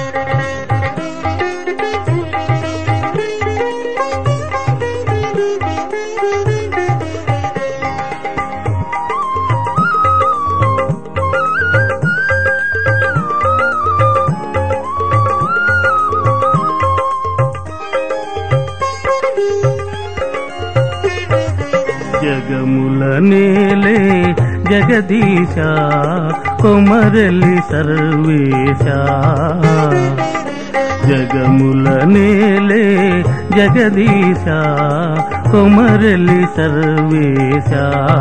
జగముల నేలే జగదీశ కొమరలి సర్వేశ జగముల నేలే జగదీశ కొమరలి సర్వేశ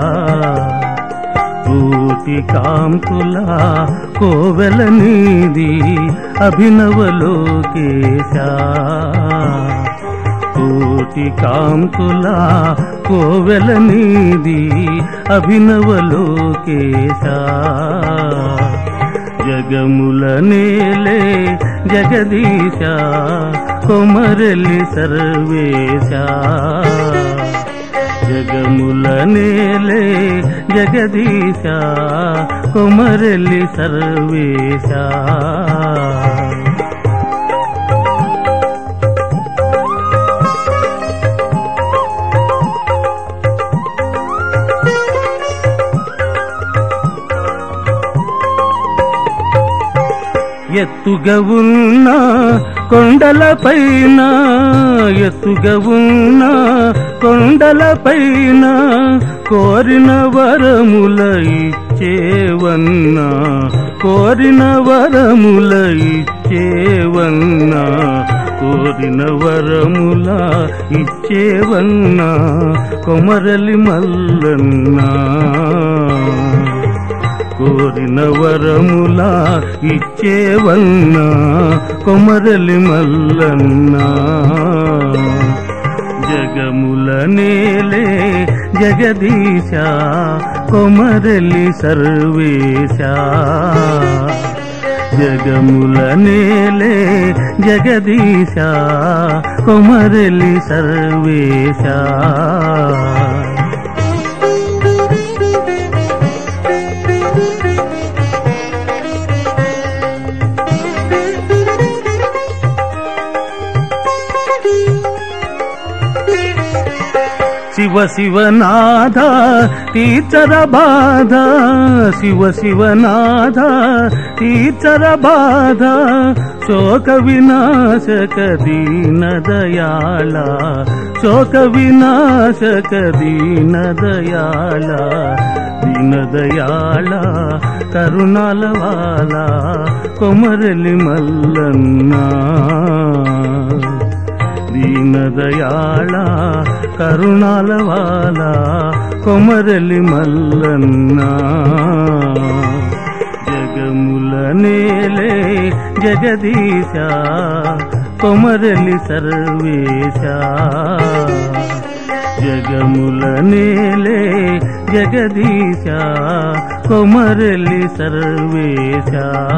కోటి కాంతుల కోవెల నీది అభినవలోకేశ కోటి కాంతుల కోవెల నీది అభినవలోకేశ జగముల నేలే జగదీశ కొమరలి సర్వేశ జగముల నేలే జగదీశ కొమరలి సర్వేశ ఎత్తుగా ఉన్న కొండలపైన ఎత్తుగా ఉన్న కొండలపైన కోరిన వరముల ఇచ్చేవన్నా కోరిన వరముల ఇచ్చేవన్నా కోరిన వరముల ఇచ్చేవన్నా కొమరలి మల్లన్నా కోరిన వరముల ఇచ్చేవన్నా కొమరలి మల్లన్నా జగముల నేలే జగదీశ కొమరలి సర్వేశ జగముల నేలే జగదీశ కొమరలి సర్వేశ శివ శివనాథ తీర్చర బాధ శివ శివనాథ తీర్చర బాధ శోక వినాశక దీన దయాళ శోక వినాశక దీన దయాళ దీన దయాళ కరుణాల వాల కొమరలి మల్లన్నా దీనదయాళ కరుణాల వాల కొమరలి మల్లన్న జగముల నేలే జగదీశ కొమరలి సర్వేశ జగముల నేలే జగదీశ కొమరలి సర్వేశ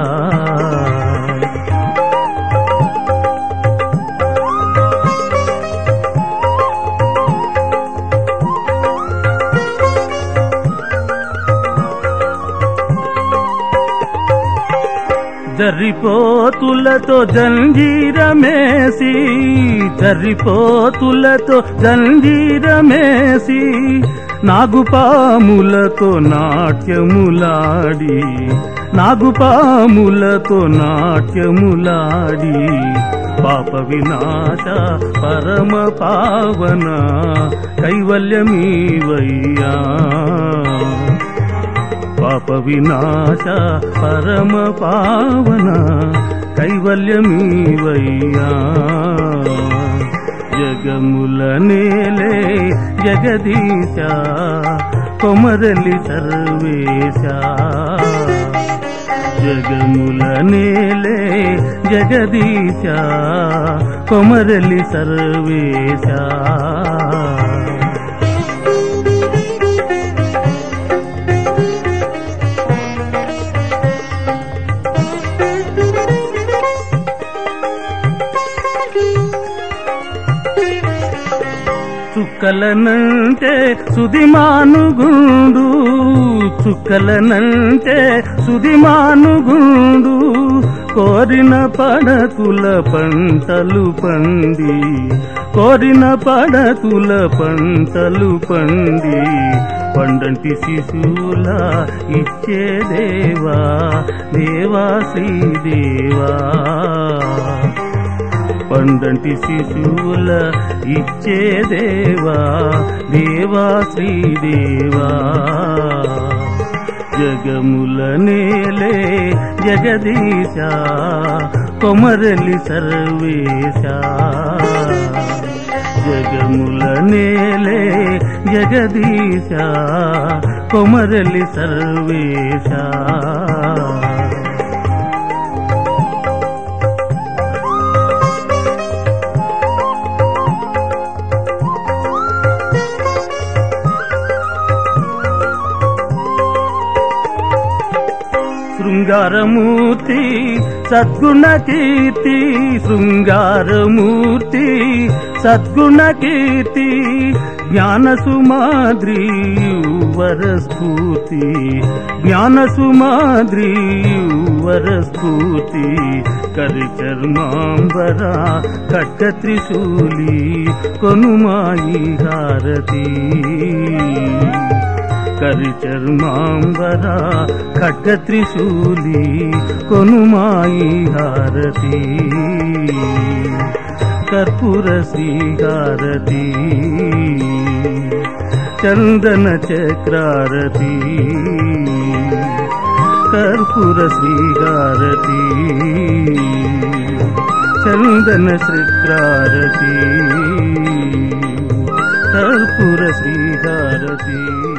జరిపోతులతో జంజీరమేసి జరిపోతులతో జంజీరమేసి నాగుపాములతో నాట్యములాడి నాగుపాములతో నాట్యములాడి పాప వినాశ పరమ పావన కైవల్యమీవయ్యా పాప వినాశ పరమ పావన కైవల్యమీవయ్యా జగముల నేలే జగదీశ కొమరలి సర్వేశ జగముల నేలే జగదీశ కొమరలి సర్వేశ చుక్కలనంటే సుదిమానుగుండు చుక్కలనంటే సుదిమానుగుండు కోరిన పడతుల పంటలు పండి కోరిన పడతుల పంటలు పండి పండంటి శిశువుల ఇచ్చే దేవా దేవా శ్రీదేవా పండంటి శిశువుల ఇచ్చే దేవా దేవా శ్రీదేవా జగముల నేలే జగదీశ కొమరలి సర్వేశ జగముల నేలే జగదీశ కొమరలి సర్వేశ శృంగారమూర్తి సద్గుణ కీర్తి శృంగారమూర్తి సద్గుణ కీర్తి జ్ఞాన సుమాద్రి వరస్ఫూర్తి జ్ఞాన సుమాద్రి వరస్ఫూర్తి కరిచర్మాంబర ఖడ్గ త్రిశూలి కొనుమాయి హారతి కరిచర్మాంబర ఖడ్గ త్రిశూలి కొనుమాయి హారతి కర్పూర శ్రీహారతి చందన చక్రారతి కర్పూర శ్రీహారతి చందన శ్రీకారతి కర్పూర శ్రీహారతి